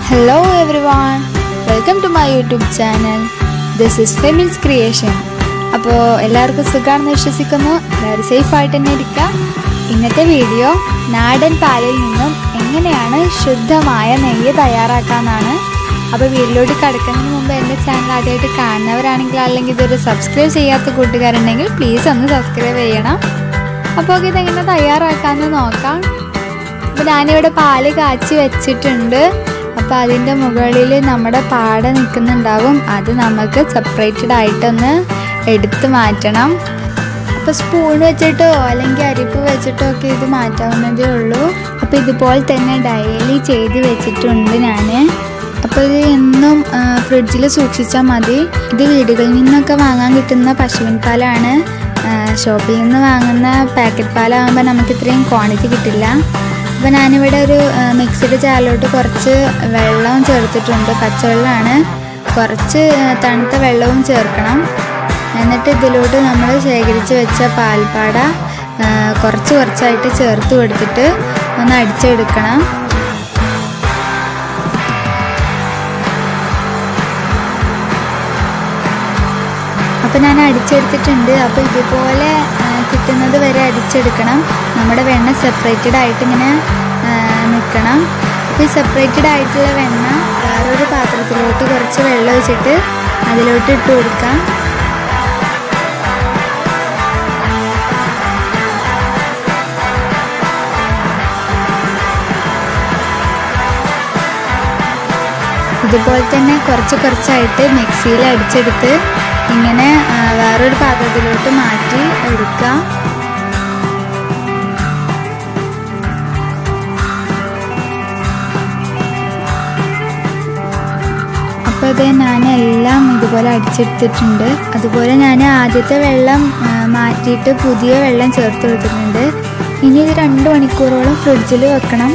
hello everyone welcome to my YouTube channel this is Femin's creation അപ്പോൾ എല്ലാവർക്കും സുഖമാണെന്ന് വിശ്വസിക്കുന്നു എല്ലാവരും സേഫ് ആയിട്ട് തന്നെ ഇരിക്കുക ഇന്നത്തെ വീഡിയോ നാടൻ പാലിൽ നിന്നും എങ്ങനെയാണ് ശുദ്ധമായ നെയ്യ് തയ്യാറാക്കാമെന്നാണ് അപ്പോൾ വീട്ടിലോട്ട് കിടക്കുന്നതിന് മുമ്പ് എൻ്റെ ചാനൽ ആദ്യമായിട്ട് കാണുന്നവരാണെങ്കിൽ അല്ലെങ്കിൽ ഇതൊരു സബ്സ്ക്രൈബ് ചെയ്യാത്ത കൂട്ടുകാരുണ്ടെങ്കിൽ പ്ലീസ് ഒന്ന് സബ്സ്ക്രൈബ് ചെയ്യണം അപ്പോൾ ഇതെങ്ങനെ തയ്യാറാക്കാമെന്ന് നോക്കാം അപ്പോൾ ഞാനിവിടെ പാല് കാച്ചി വെച്ചിട്ടുണ്ട് അപ്പോൾ അതിൻ്റെ മുകളിൽ നമ്മുടെ പാട നിൽക്കുന്നുണ്ടാവും അത് നമുക്ക് സെപ്പറേറ്റഡ് ആയിട്ടൊന്ന് എടുത്ത് മാറ്റണം അപ്പോൾ സ്പൂൺ വെച്ചിട്ടോ അല്ലെങ്കിൽ അരിപ്പ് വെച്ചിട്ടോ ഒക്കെ ഇത് മാറ്റാവുന്നതേ ഉള്ളൂ അപ്പോൾ ഇതുപോലെ തന്നെ ഡയലി ചെയ്ത് വെച്ചിട്ടുണ്ട് ഞാൻ അപ്പോൾ ഇത് എന്നും ഫ്രിഡ്ജിൽ സൂക്ഷിച്ചാൽ മതി ഇത് വീടുകളിൽ നിന്നൊക്കെ വാങ്ങാൻ കിട്ടുന്ന പശുവിൻ പാലാണ് ഷോപ്പിൽ നിന്ന് വാങ്ങുന്ന പാക്കറ്റ് പാലാകുമ്പോൾ നമുക്ക് ഇത്രയും ക്വാണ്ടിറ്റി കിട്ടില്ല അപ്പോൾ ഞാനിവിടെ ഒരു മിക്സിയുടെ ചാലിലോട്ട് കുറച്ച് വെള്ളം ചേർത്തിട്ടുണ്ട് പച്ചവെള്ളമാണ് കുറച്ച് തണുത്ത വെള്ളവും ചേർക്കണം എന്നിട്ട് ഇതിലോട്ട് നമ്മൾ ശേഖരിച്ച് വെച്ച പാൽപ്പാട കുറച്ച് കുറച്ചായിട്ട് ചേർത്ത് കൊടുത്തിട്ട് ഒന്ന് അടിച്ചെടുക്കണം അപ്പോൾ ഞാൻ അടിച്ചെടുത്തിട്ടുണ്ട് അപ്പോൾ ഇതുപോലെ കിട്ടുന്നത് വരെ അടിച്ചെടുക്കണം നമ്മുടെ വെണ്ണ സെപ്പറേറ്റഡ് ആയിട്ട് ഇങ്ങനെ നിൽക്കണം അപ്പോൾ ഈ സെപ്പറേറ്റഡ് ആയിട്ടുള്ള വെണ്ണ വേറൊരു പാത്രത്തിലോട്ട് കുറച്ച് വെള്ളം ഒഴിച്ചിട്ട് അതിലോട്ട് ഇട്ട് കൊടുക്കാം ഇതുപോലെ തന്നെ കുറച്ച് കുറച്ചായിട്ട് മിക്സിയിൽ അടിച്ചെടുത്ത് ഇങ്ങനെ വേറൊരു പാത്രത്തിലോട്ട് മാറ്റി എടുക്കാം അപ്പോൾ ഇത് ഞാൻ എല്ലാം ഇതുപോലെ അടിച്ചെടുത്തിട്ടുണ്ട് അതുപോലെ ഞാൻ ആദ്യത്തെ വെള്ളം മാറ്റിയിട്ട് പുതിയ വെള്ളം ചേർത്ത് കൊടുത്തിട്ടുണ്ട് ഇനി ഇത് രണ്ട് മണിക്കൂറോളം ഫ്രിഡ്ജിൽ വെക്കണം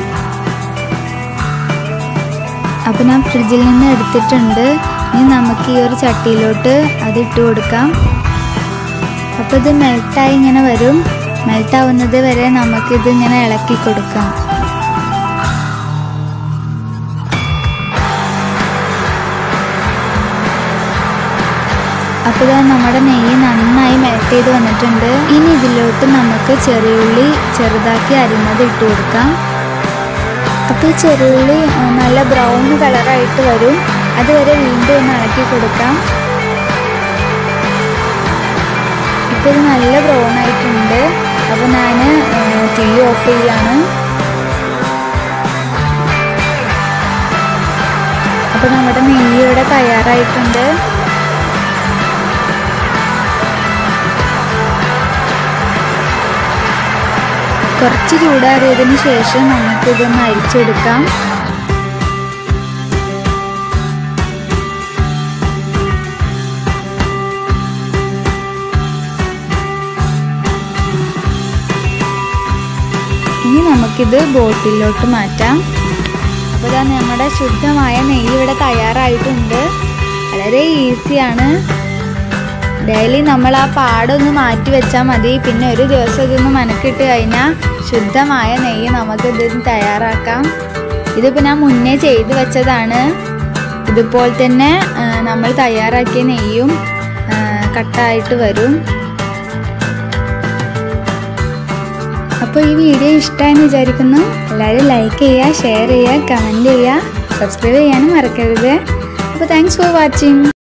അപ്പോൾ ഞാൻ ഫ്രിഡ്ജിൽ നിന്ന് എടുത്തിട്ടുണ്ട് ഇനി നമുക്ക് ഈ ഒരു ചട്ടിയിലോട്ട് അത് ഇട്ട് കൊടുക്കാം അപ്പോൾ ഇത് മെൽട്ടായി ഇങ്ങനെ വരും മെൽട്ടാവുന്നത് വരെ നമുക്കിത് ഇങ്ങനെ ഇളക്കി കൊടുക്കാം അപ്പോൾ ഇത് നമ്മുടെ നെയ്യ് നന്നായി മെൽറ്റ് ചെയ്ത് വന്നിട്ടുണ്ട് ഇനി ഇതിലോട്ട് നമുക്ക് ചെറിയുള്ളി ചെറുതാക്കി അരിഞ്ഞത് ഇട്ട് കൊടുക്കാം അപ്പോൾ ഈ ചെറുള്ളി നല്ല ബ്രൗൺ കളറായിട്ട് വരും അതുവരെ വീണ്ടും ഒന്ന് ഇളക്കി കൊടുക്കാം ഇപ്പോൾ ഇത് നല്ല ബ്രൗൺ ആയിട്ടുണ്ട് അപ്പോൾ ഞാൻ തീ ഓഫ് ചെയ്യാണ് അപ്പോൾ നമ്മുടെ നെയ്യ് ഇവിടെ തയ്യാറായിട്ടുണ്ട് കുറച്ച് ചൂടാറിയതിന് ശേഷം നമുക്കിതൊന്ന് അരിച്ചെടുക്കാം ഇനി നമുക്കിത് ബോട്ടിലോട്ട് മാറ്റാം അപ്പോൾ ഇതാ നമ്മുടെ ശുദ്ധമായ നെയ്യ് ഇവിടെ തയ്യാറായിട്ടുണ്ട് വളരെ ഈസിയാണ് ഡെയിലി നമ്മൾ ആ പാടൊന്ന് മാറ്റി വെച്ചാൽ മതി പിന്നെ ഒരു ദിവസം ഇതൊന്ന് മനക്കിട്ട് കഴിഞ്ഞാൽ ശുദ്ധമായ നെയ്യ് നമുക്ക് ഇതിന് തയ്യാറാക്കാം ഇതിപ്പോൾ ഞാൻ മുന്നേ ചെയ്ത് വെച്ചതാണ് ഇതുപോലെ തന്നെ നമ്മൾ തയ്യാറാക്കിയ നെയ്യും കട്ടായിട്ട് വരും അപ്പോൾ ഈ വീഡിയോ ഇഷ്ടമായെന്ന് വിചാരിക്കുന്നു എല്ലാവരും ലൈക്ക് ചെയ്യുക ഷെയർ ചെയ്യുക കമൻറ്റ് ചെയ്യുക സബ്സ്ക്രൈബ് ചെയ്യാനും മറക്കരുത് അപ്പോൾ താങ്ക്സ് ഫോർ വാച്ചിങ്